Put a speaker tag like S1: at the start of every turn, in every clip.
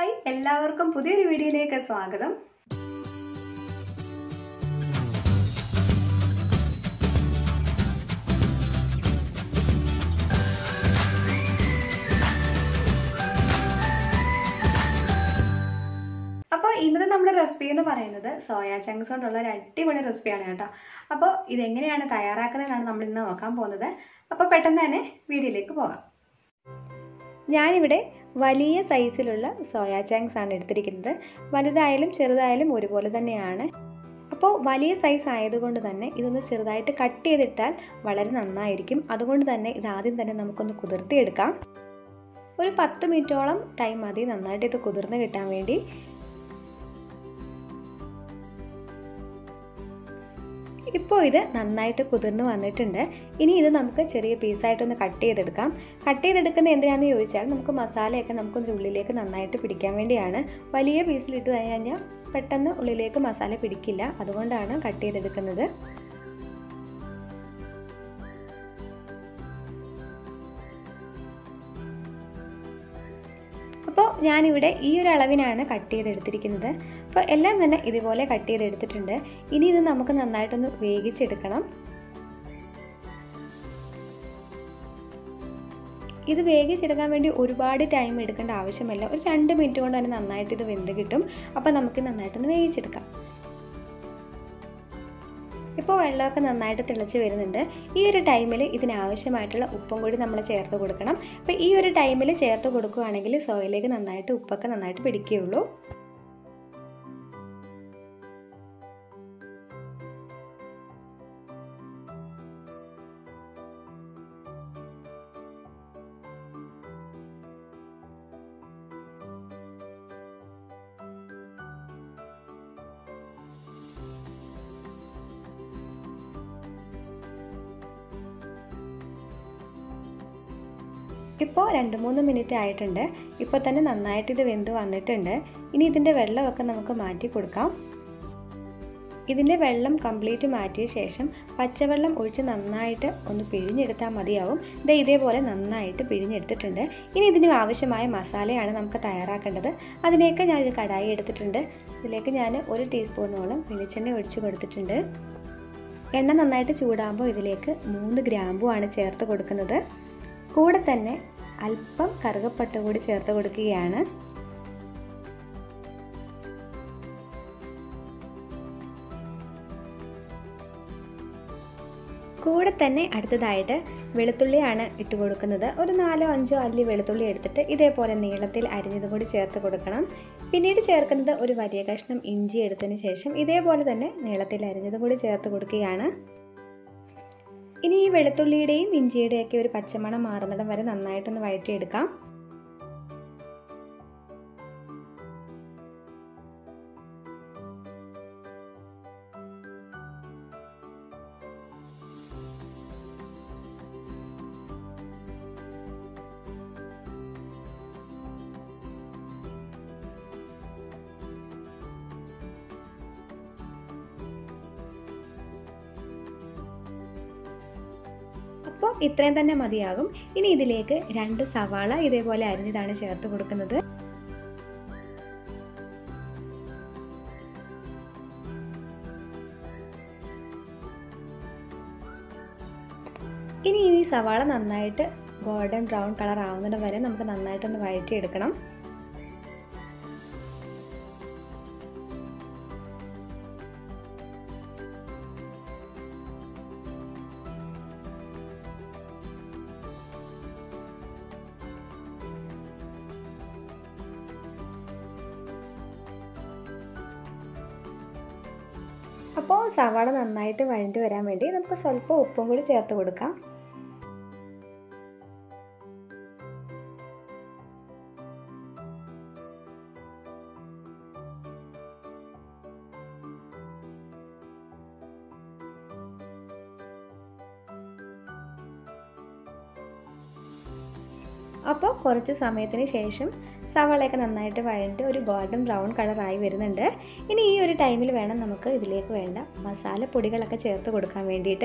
S1: hi എല്ലാവർക്കും പുതിയൊരു വീഡിയോയിലേക്ക് സ്വാഗതം അപ്പോൾ ഇന്നത്തെ നമ്മുടെ റെസിപ്പി എന്ന് പറയുന്നത് സോയാ ചങ്ക്സ് കൊണ്ടുള്ള ഒരു അടിപൊളി റെസിപ്പിയാണ് കേട്ടോ അപ്പോൾ ഇതെങ്ങനെയാണ് തയ്യാറാക്കുന്നതെന്നാണ് നമ്മൾ ഇന്ന് നോക്കാൻ പോകുന്നത് അപ്പോൾ പെട്ടെന്ന് തന്നെ വീഡിയോയിലേക്ക് പോകാം ഞാനിവിടെ വലിയ സൈസിലുള്ള സോയാ ചങ്ക്സ് ആണ് എടുത്തിരിക്കുന്നത് വലുതായാലും ചെറുതായാലും ഒരുപോലെ തന്നെയാണ് അപ്പോൾ വലിയ സൈസ് ആയതുകൊണ്ട് തന്നെ ഇതൊന്ന് ചെറുതായിട്ട് കട്ട് ചെയ്തിട്ടാൽ വളരെ നന്നായിരിക്കും അതുകൊണ്ട് തന്നെ ഇത് ആദ്യം തന്നെ നമുക്കൊന്ന് കുതിർത്തിയെടുക്കാം ഒരു പത്ത് മിനിറ്റോളം ടൈം മതി നന്നായിട്ട് ഇത് കുതിർന്ന് കിട്ടാൻ വേണ്ടി ഇപ്പോൾ ഇത് നന്നായിട്ട് കുതിർന്ന് വന്നിട്ടുണ്ട് ഇനി ഇത് നമുക്ക് ചെറിയ പീസായിട്ടൊന്ന് കട്ട് ചെയ്തെടുക്കാം കട്ട് ചെയ്തെടുക്കുന്ന എന്തിനാണെന്ന് ചോദിച്ചാൽ നമുക്ക് മസാലയൊക്കെ നമുക്കൊന്ന് ഉള്ളിലേക്ക് നന്നായിട്ട് പിടിക്കാൻ വേണ്ടിയാണ് വലിയ പീസിലിട്ട് കഴിഞ്ഞാൽ പെട്ടെന്ന് ഉള്ളിലേക്ക് മസാല പിടിക്കില്ല അതുകൊണ്ടാണ് കട്ട് ചെയ്തെടുക്കുന്നത് അപ്പോൾ ഞാനിവിടെ ഈ ഒരു അളവിനാണ് കട്ട് ചെയ്തെടുത്തിരിക്കുന്നത് അപ്പോൾ എല്ലാം തന്നെ ഇതുപോലെ കട്ട് ചെയ്തെടുത്തിട്ടുണ്ട് ഇനി ഇത് നമുക്ക് നന്നായിട്ടൊന്ന് വേവിച്ചെടുക്കണം ഇത് വേവിച്ചെടുക്കാൻ വേണ്ടി ഒരുപാട് ടൈം എടുക്കേണ്ട ആവശ്യമില്ല ഒരു രണ്ട് മിനിറ്റ് കൊണ്ട് തന്നെ നന്നായിട്ട് ഇത് വെന്ത് കിട്ടും അപ്പോൾ നമുക്ക് നന്നായിട്ടൊന്ന് വേവിച്ചെടുക്കാം ഇപ്പോൾ വെള്ളമൊക്കെ നന്നായിട്ട് തിളച്ച് വരുന്നുണ്ട് ഈ ഒരു ടൈമിൽ ഇതിനാവശ്യമായിട്ടുള്ള ഉപ്പും കൂടി നമ്മൾ ചേർത്ത് കൊടുക്കണം അപ്പോൾ ഈ ഒരു ടൈമിൽ ചേർത്ത് കൊടുക്കുകയാണെങ്കിൽ സോയിലേക്ക് നന്നായിട്ട് ഉപ്പൊക്കെ നന്നായിട്ട് പിടിക്കുകയുള്ളൂ ഇപ്പോൾ രണ്ട് മൂന്ന് മിനിറ്റ് ആയിട്ടുണ്ട് ഇപ്പോൾ തന്നെ നന്നായിട്ട് ഇത് വെന്ത് വന്നിട്ടുണ്ട് ഇനി ഇതിൻ്റെ വെള്ളമൊക്കെ നമുക്ക് മാറ്റി കൊടുക്കാം ഇതിൻ്റെ വെള്ളം കംപ്ലീറ്റ് മാറ്റിയ ശേഷം പച്ചവെള്ളം ഒഴിച്ച് നന്നായിട്ട് ഒന്ന് പിഴിഞ്ഞെടുത്താൽ മതിയാവും ഇത് ഇതേപോലെ നന്നായിട്ട് പിഴിഞ്ഞെടുത്തിട്ടുണ്ട് ഇനി ഇതിന് ആവശ്യമായ മസാലയാണ് നമുക്ക് തയ്യാറാക്കേണ്ടത് അതിലേക്ക് ഞാനൊരു കടായി എടുത്തിട്ടുണ്ട് ഇതിലേക്ക് ഞാൻ ഒരു ടീസ്പൂണോളം വെളിച്ചെണ്ണ ഒഴിച്ചു കൊടുത്തിട്ടുണ്ട് എണ്ണ നന്നായിട്ട് ചൂടാകുമ്പോൾ ഇതിലേക്ക് മൂന്ന് ഗ്രാമ്പുമാണ് ചേർത്ത് കൊടുക്കുന്നത് കൂടെ തന്നെ അല്പം കറുകപ്പട്ട കൂടി ചേർത്ത് കൊടുക്കുകയാണ് കൂടെ തന്നെ അടുത്തതായിട്ട് വെളുത്തുള്ളിയാണ് ഇട്ട് കൊടുക്കുന്നത് ഒരു നാലോ അഞ്ചോ അല്ലി വെളുത്തുള്ളി എടുത്തിട്ട് ഇതേപോലെ നീളത്തിൽ അരിഞ്ഞതും കൂടി ചേർത്ത് കൊടുക്കണം പിന്നീട് ചേർക്കുന്നത് ഒരു വലിയ കഷ്ണം ഇഞ്ചി എടുത്തതിന് ശേഷം ഇതേപോലെ തന്നെ നീളത്തിൽ അരിഞ്ഞതും കൂടി ചേർത്ത് കൊടുക്കുകയാണ് ഇനി ഈ വെളുത്തുള്ളിയുടെയും ഇഞ്ചിയുടെയും ഒക്കെ ഒരു പച്ചമണം മാറുന്നിടം വരെ നന്നായിട്ടൊന്ന് വഴറ്റിയെടുക്കാം അപ്പോൾ ഇത്രയും തന്നെ മതിയാകും ഇനി ഇതിലേക്ക് രണ്ട് സവാള ഇതേപോലെ അരിഞ്ഞതാണ് ചേർത്ത് കൊടുക്കുന്നത് ഇനി ഈ സവാള നന്നായിട്ട് ഗോൾഡൻ ബ്രൗൺ കളർ ആവുന്നത് വരെ നമുക്ക് നന്നായിട്ടൊന്ന് വഴറ്റിയെടുക്കണം അപ്പോൾ സവാള നന്നായിട്ട് വഴണ്ടി വരാൻ വേണ്ടി നമുക്ക് സ്വല്പം ഉപ്പും കൂടി ചേർത്ത് കൊടുക്കാം അപ്പോൾ കുറച്ച് സമയത്തിന് ശേഷം സവാളയൊക്കെ നന്നായിട്ട് വഴണ്ട് ഒരു ഗോൾഡൻ ബ്രൗൺ കളറായി വരുന്നുണ്ട് ഇനി ഈ ഒരു ടൈമിൽ വേണം നമുക്ക് ഇതിലേക്ക് വേണ്ട മസാല പൊടികളൊക്കെ ചേർത്ത് കൊടുക്കാൻ വേണ്ടിയിട്ട്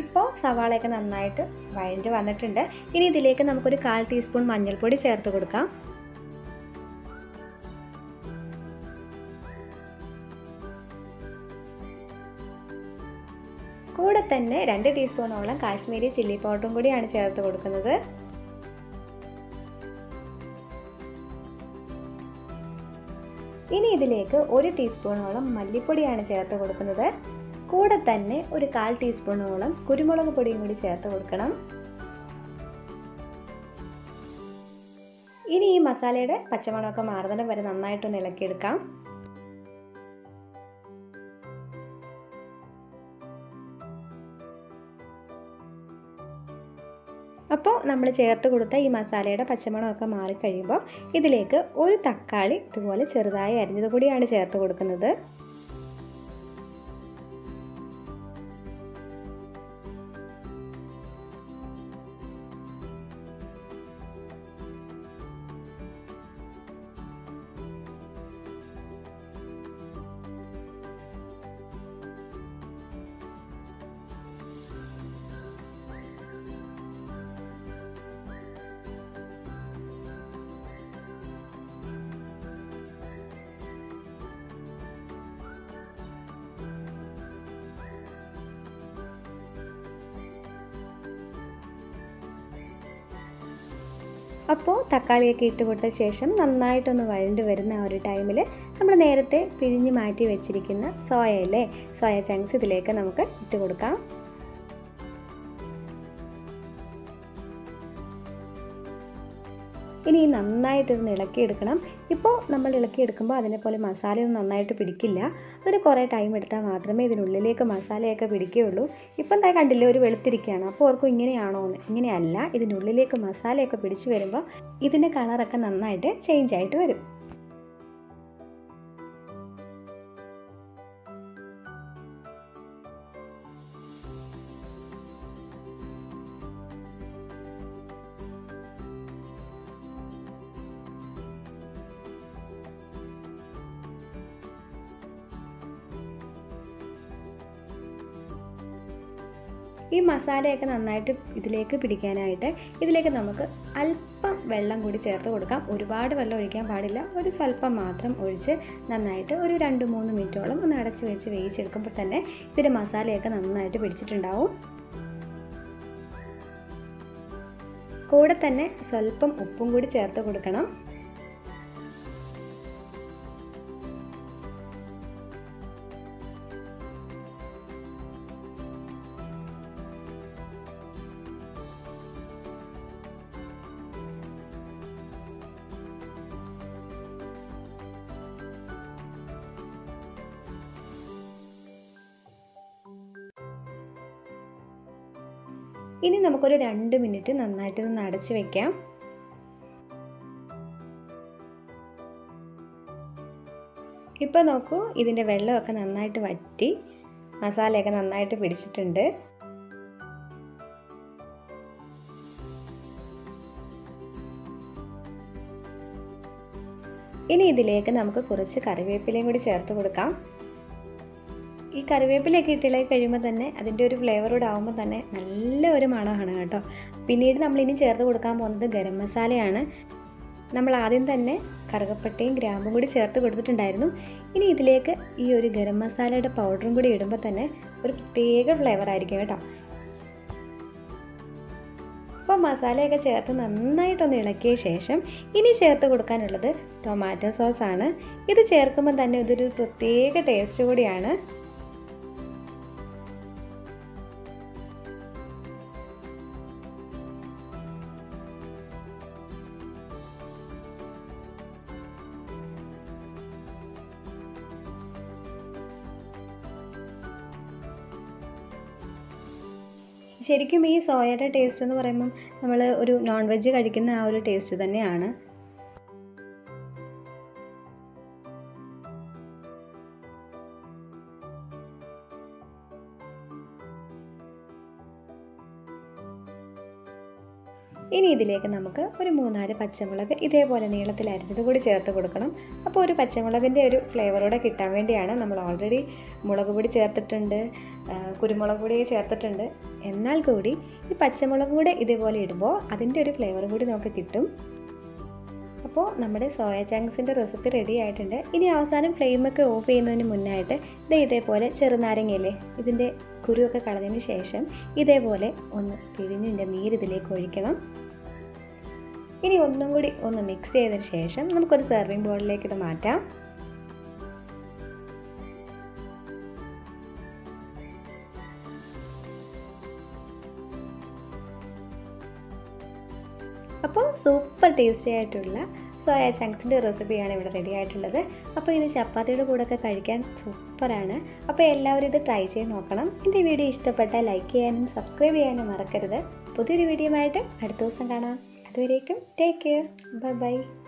S1: ഇപ്പോൾ സവാളയൊക്കെ നന്നായിട്ട് വഴണ്ട് വന്നിട്ടുണ്ട് ഇനി ഇതിലേക്ക് നമുക്കൊരു കാൽ ടീസ്പൂൺ മഞ്ഞൾപ്പൊടി ചേർത്ത് കൊടുക്കാം കൂടെ തന്നെ രണ്ട് ടീസ്പൂണോളം കാശ്മീരി ചില്ലി പൗഡറും കൂടിയാണ് ചേർത്ത് കൊടുക്കുന്നത് ഇനി ഇതിലേക്ക് ഒരു ടീസ്പൂണോളം മല്ലിപ്പൊടിയാണ് ചേർത്ത് കൊടുക്കുന്നത് കൂടെ തന്നെ ഒരു കാൽ ടീസ്പൂണോളം കുരുമുളക് പൊടിയും കൂടി ചേർത്ത് കൊടുക്കണം ഇനി ഈ മസാലയുടെ പച്ചമണമൊക്കെ മാറുന്നിടം വരെ നന്നായിട്ടൊന്ന് ഇളക്കിയെടുക്കാം അപ്പോൾ നമ്മൾ ചേർത്ത് കൊടുത്ത ഈ മസാലയുടെ പച്ചമണമൊക്കെ മാറിക്കഴിയുമ്പോൾ ഇതിലേക്ക് ഒരു തക്കാളി ഇതുപോലെ ചെറുതായി അരിഞ്ഞത് കൂടിയാണ് ചേർത്ത് കൊടുക്കുന്നത് അപ്പോൾ തക്കാളിയൊക്കെ ഇട്ട് കൊടുത്ത ശേഷം നന്നായിട്ടൊന്ന് വഴണ്ട് വരുന്ന ആ ഒരു ടൈമിൽ നമ്മൾ നേരത്തെ പിഴിഞ്ഞ് മാറ്റി വെച്ചിരിക്കുന്ന സോയ അല്ലേ സോയ ചങ്ക്സ് ഇതിലേക്ക് നമുക്ക് ഇട്ട് കൊടുക്കാം ഇനി നന്നായിട്ട് ഇത് ഇളക്കിയെടുക്കണം ഇപ്പോൾ നമ്മൾ ഇളക്കിയെടുക്കുമ്പോൾ അതിനെപ്പോലെ മസാലയൊന്നും നന്നായിട്ട് പിടിക്കില്ല അതിന് കുറേ ടൈം എടുത്താൽ മാത്രമേ ഇതിനുള്ളിലേക്ക് മസാലയൊക്കെ പിടിക്കുകയുള്ളൂ ഇപ്പം എന്താ കണ്ടില്ലേ ഒരു വെളുത്തിരിക്കുകയാണ് അപ്പോൾ ഓർക്കും ഇങ്ങനെയാണോ എന്ന് ഇങ്ങനെയല്ല ഇതിനുള്ളിലേക്ക് മസാലയൊക്കെ പിടിച്ചു വരുമ്പോൾ ഇതിൻ്റെ കളറൊക്കെ നന്നായിട്ട് ചേഞ്ച് ആയിട്ട് വരും ഈ മസാലയൊക്കെ നന്നായിട്ട് ഇതിലേക്ക് പിടിക്കാനായിട്ട് ഇതിലേക്ക് നമുക്ക് അല്പം വെള്ളം കൂടി ചേർത്ത് കൊടുക്കാം ഒരുപാട് വെള്ളം ഒഴിക്കാൻ പാടില്ല ഒരു സ്വല്പം മാത്രം ഒഴിച്ച് നന്നായിട്ട് ഒരു രണ്ട് മൂന്ന് മിനിറ്റോളം ഒന്ന് അടച്ച് വെച്ച് വേവിച്ചെടുക്കുമ്പോൾ തന്നെ ഇതിൻ്റെ മസാലയൊക്കെ നന്നായിട്ട് പിടിച്ചിട്ടുണ്ടാവും കൂടെ തന്നെ സ്വല്പം ഉപ്പും കൂടി ചേർത്ത് കൊടുക്കണം ഇനി നമുക്കൊരു രണ്ട് മിനിറ്റ് നന്നായിട്ട് ഒന്ന് അടച്ച് വെക്കാം ഇപ്പോൾ നോക്കൂ ഇതിൻ്റെ വെള്ളമൊക്കെ നന്നായിട്ട് വറ്റി മസാലയൊക്കെ നന്നായിട്ട് പിടിച്ചിട്ടുണ്ട് ഇനി ഇതിലേക്ക് നമുക്ക് കുറച്ച് കറിവേപ്പിലയും കൂടി ചേർത്ത് കൊടുക്കാം ഈ കറിവേപ്പിലയൊക്കെ ഇട്ടിളകി കഴിയുമ്പോൾ തന്നെ അതിൻ്റെ ഒരു ഫ്ലേവറോട് ആകുമ്പോൾ തന്നെ നല്ല ഒരു മണമാണ് കേട്ടോ പിന്നീട് നമ്മൾ ഇനി ചേർത്ത് കൊടുക്കാൻ പോകുന്നത് ഗരം മസാലയാണ് നമ്മൾ ആദ്യം തന്നെ കറുകപ്പട്ടയും ഗ്രാമ്പും കൂടി ചേർത്ത് കൊടുത്തിട്ടുണ്ടായിരുന്നു ഇനി ഇതിലേക്ക് ഈ ഒരു ഗരം മസാലയുടെ പൗഡറും കൂടി ഇടുമ്പോൾ തന്നെ ഒരു പ്രത്യേക ഫ്ലേവർ ആയിരിക്കും കേട്ടോ അപ്പോൾ മസാലയൊക്കെ ചേർത്ത് നന്നായിട്ടൊന്ന് ഇളക്കിയ ശേഷം ഇനി ചേർത്ത് കൊടുക്കാനുള്ളത് ടൊമാറ്റോ സോസ് ആണ് ഇത് ചേർക്കുമ്പോൾ തന്നെ ഇതൊരു പ്രത്യേക ടേസ്റ്റ് കൂടിയാണ് ശരിക്കും ഈ സോയയുടെ ടേസ്റ്റ് എന്ന് പറയുമ്പം നമ്മൾ ഒരു നോൺ വെജ് കഴിക്കുന്ന ആ ഒരു ടേസ്റ്റ് തന്നെയാണ് ഇനി ഇതിലേക്ക് നമുക്ക് ഒരു മൂന്നാല് പച്ചമുളക് ഇതേപോലെ നീളത്തിൽ അരിഞ്ഞത് കൂടി ചേർത്ത് കൊടുക്കണം അപ്പോൾ ഒരു പച്ചമുളകിൻ്റെ ഒരു ഫ്ലേവറോടെ കിട്ടാൻ വേണ്ടിയാണ് നമ്മൾ ഓൾറെഡി മുളക് പൊടി ചേർത്തിട്ടുണ്ട് കുരുമുളക് പൊടി ചേർത്തിട്ടുണ്ട് എന്നാൽ കൂടി ഈ പച്ചമുളക് കൂടെ ഇതേപോലെ ഇടുമ്പോൾ അതിൻ്റെ ഒരു ഫ്ലേവർ കൂടി നമുക്ക് കിട്ടും അപ്പോൾ നമ്മുടെ സോയ ചങ്ക്സിൻ്റെ റെസിപ്പി റെഡി ആയിട്ടുണ്ട് ഇനി അവസാനം ഫ്ലെയിമൊക്കെ ഓഫ് ചെയ്യുന്നതിന് മുന്നായിട്ട് ഇത് ഇതേപോലെ ചെറുനാരങ്ങയില്ലേ ഇതിൻ്റെ കുരുവൊക്കെ കളഞ്ഞതിന് ശേഷം ഇതേപോലെ ഒന്ന് പിഴിഞ്ഞതിൻ്റെ നീര് ഇതിലേക്ക് ഒഴിക്കണം ഇനി ഒന്നും കൂടി ഒന്ന് മിക്സ് ചെയ്തതിന് ശേഷം നമുക്കൊരു സെർവിങ് ബോളിലേക്ക് ഇത് മാറ്റാം അപ്പോൾ സൂപ്പർ ടേസ്റ്റി ആയിട്ടുള്ള സോയ ചങ്ക്സിൻ്റെ റെസിപ്പിയാണ് ഇവിടെ റെഡി ആയിട്ടുള്ളത് അപ്പോൾ ഇത് ചപ്പാത്തിയുടെ കൂടെയൊക്കെ കഴിക്കാൻ സൂപ്പറാണ് അപ്പോൾ എല്ലാവരും ഇത് ട്രൈ ചെയ്ത് നോക്കണം എൻ്റെ വീഡിയോ ഇഷ്ടപ്പെട്ടാൽ ലൈക്ക് ചെയ്യാനും സബ്സ്ക്രൈബ് ചെയ്യാനും മറക്കരുത് പുതിയൊരു വീഡിയോ ആയിട്ട് അടുത്ത ദിവസം കാണാം അതുവരേക്കും ടേക്ക് കെയർ ബൈ ബൈ